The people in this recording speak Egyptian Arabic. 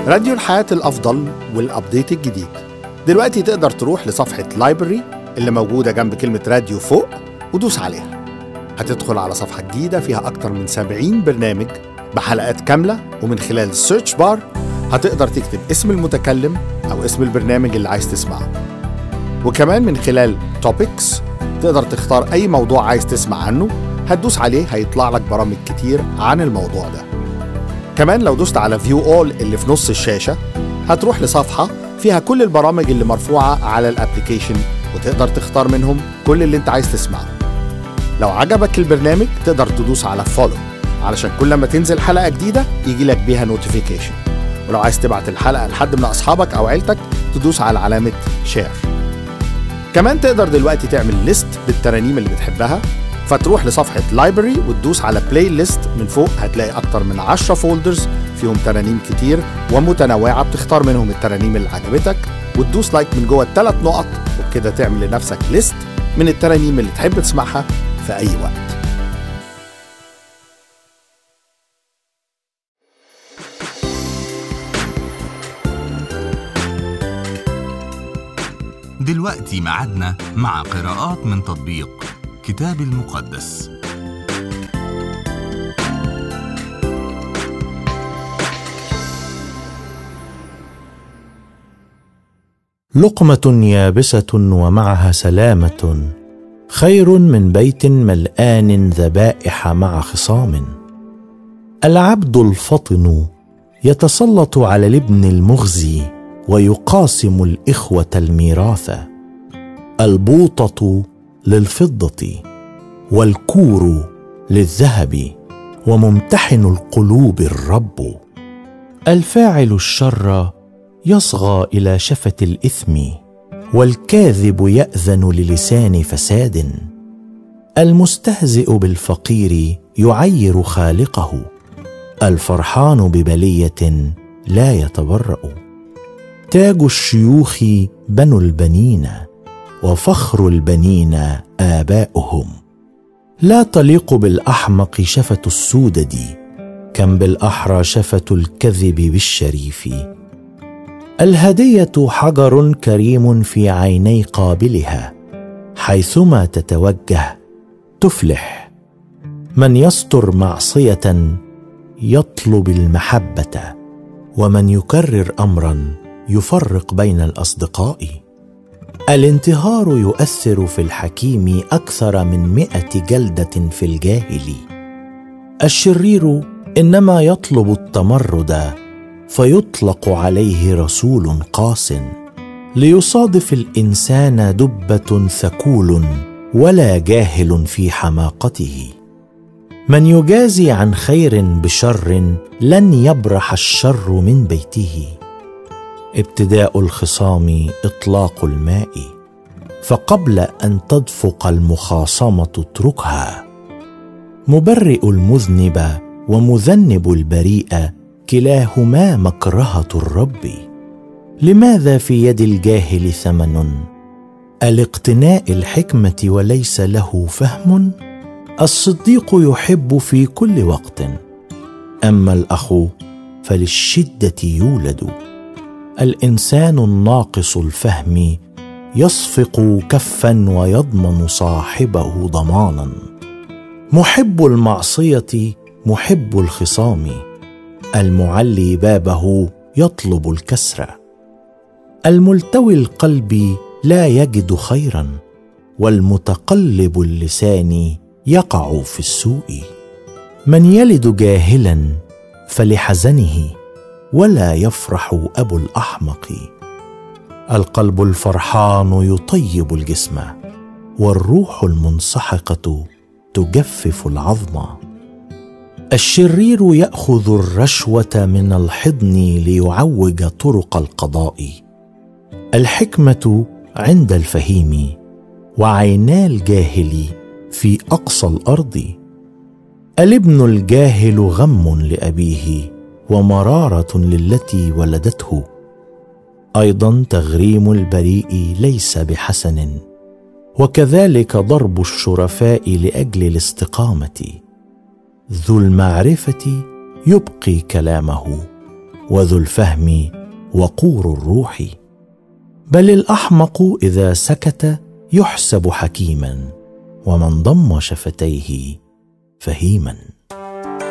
راديو الحياة الأفضل والأبديت الجديد دلوقتي تقدر تروح لصفحة لايبرري اللي موجودة جنب كلمة راديو فوق ودوس عليها هتدخل على صفحة جديدة فيها أكتر من 70 برنامج بحلقات كاملة ومن خلال السيرش بار هتقدر تكتب اسم المتكلم أو اسم البرنامج اللي عايز تسمعه وكمان من خلال توبكس تقدر تختار أي موضوع عايز تسمع عنه هتدوس عليه هيطلع لك برامج كتير عن الموضوع ده كمان لو دوست على فيو اول اللي في نص الشاشة هتروح لصفحة فيها كل البرامج اللي مرفوعة على الابليكيشن وتقدر تختار منهم كل اللي انت عايز تسمعه لو عجبك البرنامج تقدر تدوس على فولو علشان كل ما تنزل حلقة جديدة يجي لك بيها نوتيفيكيشن ولو عايز تبعت الحلقة لحد من أصحابك أو عيلتك تدوس على علامة شير كمان تقدر دلوقتي تعمل ليست بالترانيم اللي بتحبها فتروح لصفحة لايبرري وتدوس على بلاي ليست من فوق هتلاقي أكتر من 10 فولدرز فيهم ترانيم كتير ومتنوعة بتختار منهم الترانيم اللي عجبتك وتدوس لايك من جوه الثلاث نقط وبكده تعمل لنفسك ليست من الترانيم اللي تحب تسمعها في أي وقت دلوقتي ميعادنا مع قراءات من تطبيق كتاب المقدس لقمه يابسه ومعها سلامه خير من بيت ملان ذبائح مع خصام العبد الفطن يتسلط على الابن المغزي ويقاسم الاخوه الميراث البوطه للفضه والكور للذهب وممتحن القلوب الرب الفاعل الشر يصغى الى شفه الاثم والكاذب ياذن للسان فساد المستهزئ بالفقير يعير خالقه الفرحان ببليه لا يتبرا تاج الشيوخ بنو البنين وفخر البنين اباؤهم لا تليق بالاحمق شفه السودد كم بالاحرى شفه الكذب بالشريف الهديه حجر كريم في عيني قابلها حيثما تتوجه تفلح من يستر معصيه يطلب المحبه ومن يكرر امرا يفرق بين الاصدقاء الانتهار يؤثر في الحكيم اكثر من مائه جلده في الجاهل الشرير انما يطلب التمرد فيطلق عليه رسول قاس ليصادف الانسان دبه ثكول ولا جاهل في حماقته من يجازي عن خير بشر لن يبرح الشر من بيته ابتداء الخصام اطلاق الماء فقبل ان تدفق المخاصمه اتركها مبرئ المذنب ومذنب البريء كلاهما مكرهه الرب لماذا في يد الجاهل ثمن الاقتناء الحكمه وليس له فهم الصديق يحب في كل وقت اما الاخ فللشده يولد الانسان الناقص الفهم يصفق كفا ويضمن صاحبه ضمانا محب المعصيه محب الخصام المعلي بابه يطلب الكسر الملتوي القلب لا يجد خيرا والمتقلب اللسان يقع في السوء من يلد جاهلا فلحزنه ولا يفرح ابو الاحمق القلب الفرحان يطيب الجسم والروح المنسحقه تجفف العظم الشرير ياخذ الرشوه من الحضن ليعوج طرق القضاء الحكمه عند الفهيم وعينا الجاهل في اقصى الارض الابن الجاهل غم لابيه ومراره للتي ولدته ايضا تغريم البريء ليس بحسن وكذلك ضرب الشرفاء لاجل الاستقامه ذو المعرفه يبقي كلامه وذو الفهم وقور الروح بل الاحمق اذا سكت يحسب حكيما ومن ضم شفتيه فهيما